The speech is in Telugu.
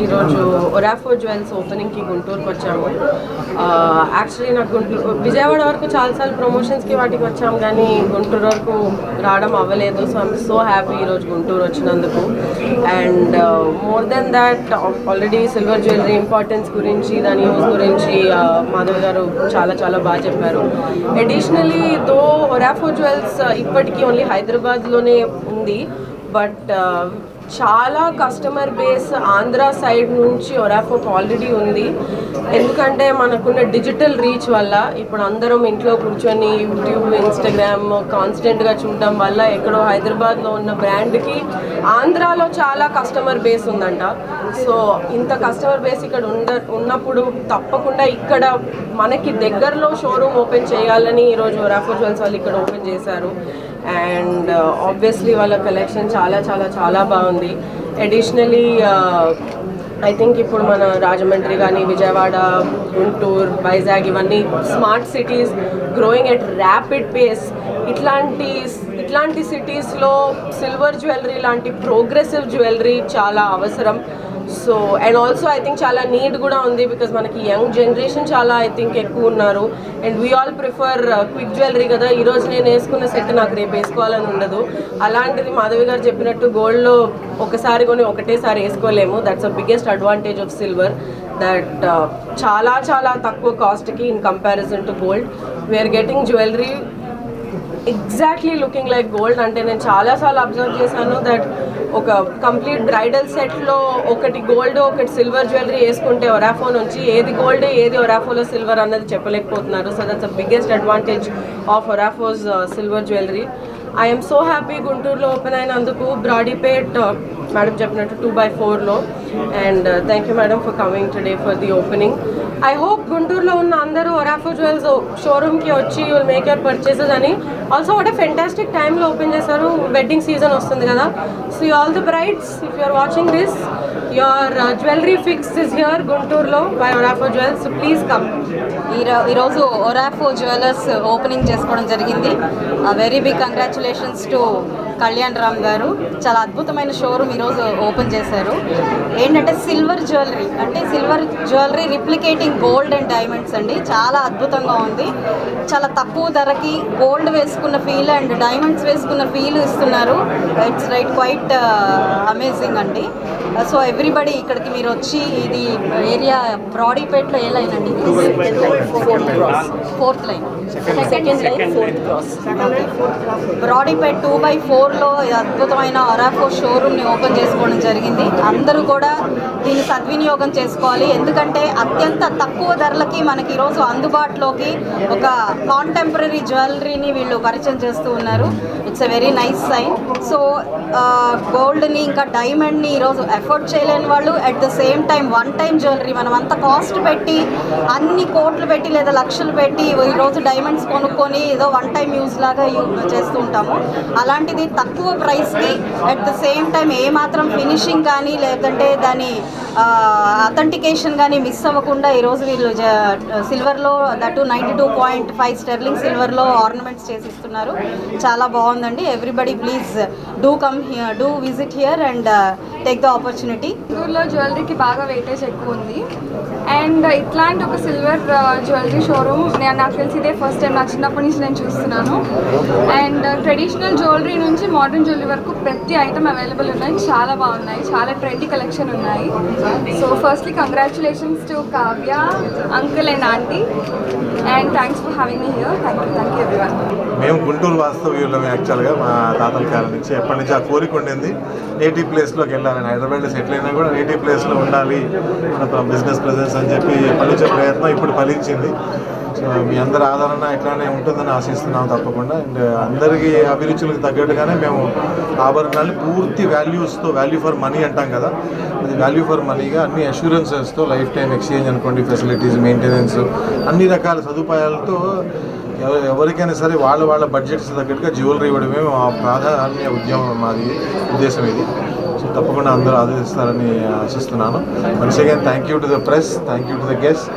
ఈరోజు ఒరాఫో జ్యువెల్స్ ఓపెనింగ్కి గుంటూరుకి వచ్చాము యాక్చువల్లీ నాకు గుంటూరు విజయవాడ వరకు చాలాసార్లు ప్రమోషన్స్కి వాటికి వచ్చాము కానీ గుంటూరు వరకు రావడం అవ్వలేదు సో ఐమ్ సో హ్యాపీ ఈరోజు గుంటూరు వచ్చినందుకు and more than that already silver jewellery importance గురించి దాని యూస్ గురించి uh, మాధవ్ గారు చాలా చాలా బాగా చెప్పారు అడిషనలీ దో ఒరాఫో జ్యువెల్స్ ఇప్పటికీ ఓన్లీ హైదరాబాద్లోనే ఉంది బట్ చాలా కస్టమర్ బేస్ ఆంధ్ర సైడ్ నుంచి ఒరాఫోక్ ఆల్రెడీ ఉంది ఎందుకంటే మనకున్న డిజిటల్ రీచ్ వల్ల ఇప్పుడు అందరం ఇంట్లో కూర్చొని యూట్యూబ్ ఇన్స్టాగ్రామ్ కాన్స్టెంట్గా చూడడం వల్ల ఎక్కడో హైదరాబాద్లో ఉన్న బ్రాండ్కి ఆంధ్రాలో చాలా కస్టమర్ బేస్ ఉందంట సో ఇంత కస్టమర్ బేస్ ఇక్కడ ఉండ ఉన్నప్పుడు తప్పకుండా ఇక్కడ మనకి దగ్గరలో షోరూమ్ ఓపెన్ చేయాలని ఈరోజు ఒరాఫో జ్యువెల్స్ వాళ్ళు ఇక్కడ ఓపెన్ చేశారు అండ్ ఆబ్వియస్లీ వాళ్ళ కలెక్షన్ చాలా చాలా చాలా బాగుంది అడిషనలీ ఐ థింక్ ఇప్పుడు మన రాజమండ్రి కానీ విజయవాడ గుంటూరు వైజాగ్ ఇవన్నీ smart cities growing at rapid pace ఇట్లాంటి ఇట్లాంటి సిటీస్లో సిల్వర్ జ్యువెలరీ లాంటి ప్రోగ్రెసివ్ జ్యువెలరీ చాలా అవసరం so and also I think చాలా నీడ్ కూడా ఉంది బికాజ్ మనకి యంగ్ జనరేషన్ చాలా ఐ థింక్ ఎక్కువ ఉన్నారు and we all prefer quick jewellery కదా ఈరోజు నేను వేసుకున్న సెట్ నాకు రేపు వేసుకోవాలని ఉండదు అలాంటిది మాధవి గారు చెప్పినట్టు గోల్డ్లో ఒకసారి కొని ఒకటేసారి వేసుకోలేము that's a biggest advantage of silver that చాలా చాలా తక్కువ కాస్ట్కి in comparison to gold we're getting jewellery exactly looking like gold అంటే నేను చాలాసార్లు అబ్జర్వ్ చేశాను దట్ ఒక కంప్లీట్ బ్రైడల్ సెట్లో ఒకటి గోల్డ్ ఒకటి సిల్వర్ జ్యువెలరీ వేసుకుంటే ఒరాఫో నుంచి ఏది గోల్డ్ ఏది ఒరాఫోలో సిల్వర్ అన్నది చెప్పలేకపోతున్నారు so that's the biggest advantage of Orafo's silver jewellery I'm so happy గుంటూరులో ఓపెన్ అయినందుకు బ్రాడీపేట్ మేడం చెప్పినట్టు టూ బై ఫోర్లో and thank you madam for coming today for the opening I hope గుంటూరులో ఉన్న అందరూ ఒరాఫో జ్యువెల్స్ షోరూమ్కి వచ్చి యుల్ మేక్ యూర్ పర్చేసెస్ అని ఆల్సో వాట్ ఫెంటాస్టిక్ టైంలో ఓపెన్ చేశారు వెడ్డింగ్ సీజన్ వస్తుంది కదా so all the brides if you're watching this your jewellery fix is here గుంటూరులో by Orafo jewels please come ఈరో- ఈరోజు ఒరాఫో జ్యువెలర్స్ ఓపెనింగ్ చేసుకోవడం జరిగింది very big congratulations to Kalyan Ram garu చాలా అద్భుతమైన షోరూమ్ ఈరోజు ఓపెన్ చేశారు ఏంటంటే సిల్వర్ జ్యువెలరీ అంటే silver jewellery replicating gold and diamonds అండి చాలా అద్భుతంగా ఉంది చాలా తక్కువ ధరకి గోల్డ్ వేసుకున్న ఫీల్ అండ్ డైమండ్స్ వేసుకున్న ఫీల్ ఇస్తున్నారు ఇట్స్ రైట్ క్వైట్ అమేజింగ్ అండి సో ఎవ్రీబడి ఇక్కడికి మీరు వచ్చి ఇది ఏరియా బ్రాడీపేట్లో ఏ లైన్ అండి fourth line second line fourth cross Brodipet two by ఫోర్లో అద్భుతమైన ఒరాఫో షోరూమ్ని ఓపెన్ చేసుకోవడం జరిగింది అందరూ కూడా దీన్ని సద్వినియోగం చేసుకోవాలి ఎందుకంటే అత్యంత తక్కువ ధరలకి మనకి ఈరోజు అందుబాటులోకి ఒక కాంటెంపరీ జ్యువెలరీని వీళ్ళు పరిచయం చేస్తూ ఉన్నారు it's a very nice sign so గోల్డ్ని ఇంకా డైమండ్ని ఈరోజు ఎఫోర్డ్ చేయలేని వాళ్ళు at the same time one time jewellery మనం అంత కాస్ట్ పెట్టి అన్ని కోట్లు పెట్టి లేదా లక్షలు పెట్టి ఈరోజు డైమండ్స్ కొనుక్కొని ఏదో వన్ టైం యూజ్ లాగా యూ చేస్తూ ఉంటాము అలాంటిది తక్కువ ప్రైస్కి అట్ ద సేమ్ టైం ఏమాత్రం ఫినిషింగ్ కానీ లేదంటే దాని అథెంటికేషన్ కానీ మిస్ అవ్వకుండా ఈరోజు వీళ్ళు సిల్వర్లో that ninety two point five sterling సిల్వర్లో ఆర్నమెంట్స్ చేసి ఇస్తున్నారు చాలా బాగుందండి everybody please do come here do visit here and take the opportunity గుంటూరులో జ్యువెలరీకి బాగా వెయిటేజ్ ఎక్కువ ఉంది అండ్ ఇట్లాంటి ఒక సిల్వర్ జ్యువెలరీ షోరూమ్ నేను నాకు తెలిసి ఇదే ఫస్ట్ టైం నా చిన్నప్పటి నుంచి నేను చూస్తున్నాను అండ్ ట్రెడిషనల్ జ్యువెలరీ నుంచి మోడర్న్ జ్యువెలరీ వరకు ప్రతి ఐటమ్ అవైలబుల్ ఉన్నాయి చాలా బాగున్నాయి చాలా ట్రెండీ కలెక్షన్ ఉన్నాయి so firstly congratulations to Kavya uncle and aunty and thanks for having me here thank you thank you everyone మేము గుంటూరు వాస్తవ్యులం యాక్చువల్గా మా తాతల కాలం నుంచి ఎప్పటి నుంచి ఆ కోరిక ఉండింది నేటివ్ ప్లేస్లోకి వెళ్ళాలని హైదరాబాద్లో సెటిల్ అయినా కూడా నేటివ్ ప్లేస్లో ఉండాలి మన బిజినెస్ ప్రెజెన్స్ అని చెప్పి ఎప్పటి నుంచో ప్రయత్నం ఇప్పుడు ఫలించింది సో మీ అందరి ఆదరణ ఇట్లానే ఉంటుందని ఆశిస్తున్నాం తప్పకుండా అండ్ అందరికీ అభిరుచులకు తగ్గట్టుగానే మేము ఆభరణాలు పూర్తి వాల్యూస్తో వాల్యూ ఫర్ మనీ అంటాం కదా అది వాల్యూ ఫర్ మనీగా అన్ని అష్యూరెన్సెస్తో లైఫ్ టైం ఎక్స్చేంజ్ అనుకోండి ఫెసిలిటీస్ మెయింటెనెన్స్ అన్ని రకాల సదుపాయాలతో ఎవ- ఎవరికైనా సరే వాళ్ళ వాళ్ళ బడ్జెట్స్ తగ్గట్టుగా జ్యువెలరీ ఇవ్వడమే మా ప్రాధాన్య ఉద్యమం మాది ఉద్దేశం ఇది సో తప్పకుండా అందరూ ఆదరిస్తారని ఆశిస్తున్నాను once again thank you to the press thank you to the guest